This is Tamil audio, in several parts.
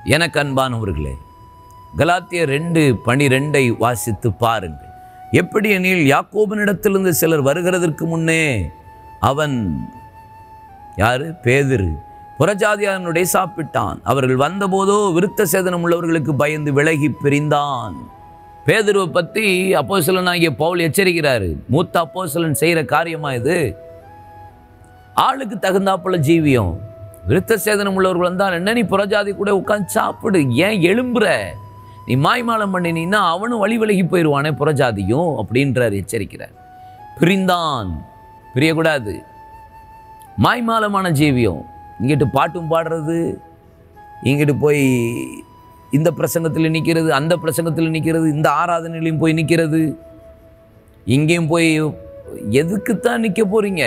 எனக்கு அன்பானவர்களே கலாத்தியர் ரெண்டு பனிரெண்டை வாசித்து பாருங்கள் எப்படி எனில் யாக்கோபனிடத்திலிருந்து சிலர் வருகிறதற்கு முன்னே அவன் யாரு பேதிரு புறஜாதியானுடைய சாப்பிட்டான் அவர்கள் வந்தபோதோ விருத்த சேதனம் உள்ளவர்களுக்கு பயந்து விலகி பிரிந்தான் பேதுருவை பற்றி அப்போஸ்தலனாகிய பவுல் எச்சரிக்கிறாரு மூத்த அப்போஸ்தலன் செய்கிற காரியமா இது ஆளுக்கு தகுந்தாப்புல ஜீவியம் விருத்த சேதனம் உள்ளவர்கள் வந்தால் என்ன நீ புறஜாதி கூட உட்காந்து சாப்பிடு ஏன் எழும்புற நீ மாய்மாலம் பண்ணினீன்னா அவனும் வழி விலகி போயிடுவானே புறஜாதியும் அப்படின்றார் எச்சரிக்கிறார் பிரிந்தான் பிரியக்கூடாது மாய்மாலமான ஜீவியம் இங்கிட்டு பாட்டும் பாடுறது இங்கிட்டு போய் இந்த பிரசங்கத்தில் நிற்கிறது அந்த பிரசங்கத்தில் நிற்கிறது இந்த ஆராதனையிலையும் போய் நிற்கிறது இங்கேயும் போய் எதுக்குத்தான் நிற்க போறீங்க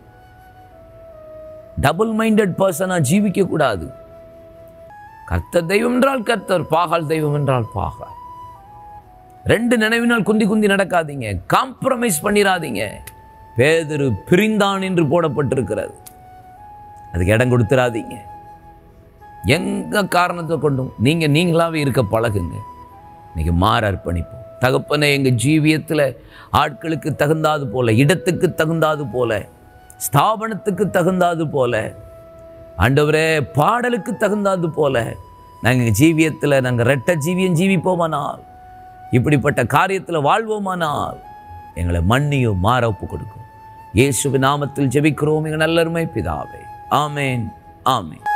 டபுள் மைண்டட் பர்சனாக ஜீவிக்கக்கூடாது கர்த்தர் தெய்வம் என்றால் கர்த்தர் பாகால் தெய்வம் என்றால் பாகால் ரெண்டு நினைவினால் குந்தி குந்தி நடக்காதீங்க காம்ப்ரமைஸ் பண்ணிடாதீங்க பேதரு பிரிந்தான் என்று போடப்பட்டிருக்கிறது அதுக்கு இடம் கொடுத்துடாதீங்க எங்க காரணத்தை கொண்டும் நீங்க நீங்களாவே இருக்க பழகுங்க இன்னைக்கு மாற அர்ப்பணிப்போம் தகப்பனே எங்க ஜீவியத்தில் ஆட்களுக்கு தகுந்தாது போல இடத்துக்கு தகுந்தாது போல ஸ்தாபனத்துக்கு தகுந்தாது போல ஆண்டவரே பாடலுக்கு தகுந்தாது போல நாங்கள் ஜீவியத்தில் நாங்கள் ரெட்ட ஜீவியம் ஜீவிப்போமானால் இப்படிப்பட்ட காரியத்தில் வாழ்வோமானால் எங்களை மன்னியும் மாற ஒப்பு கொடுக்கும் இயேசுவின் நாமத்தில் ஜெபிக்கிறோம் எங்கள் நல்லருமை பிதாவே ஆமேன் ஆமேன்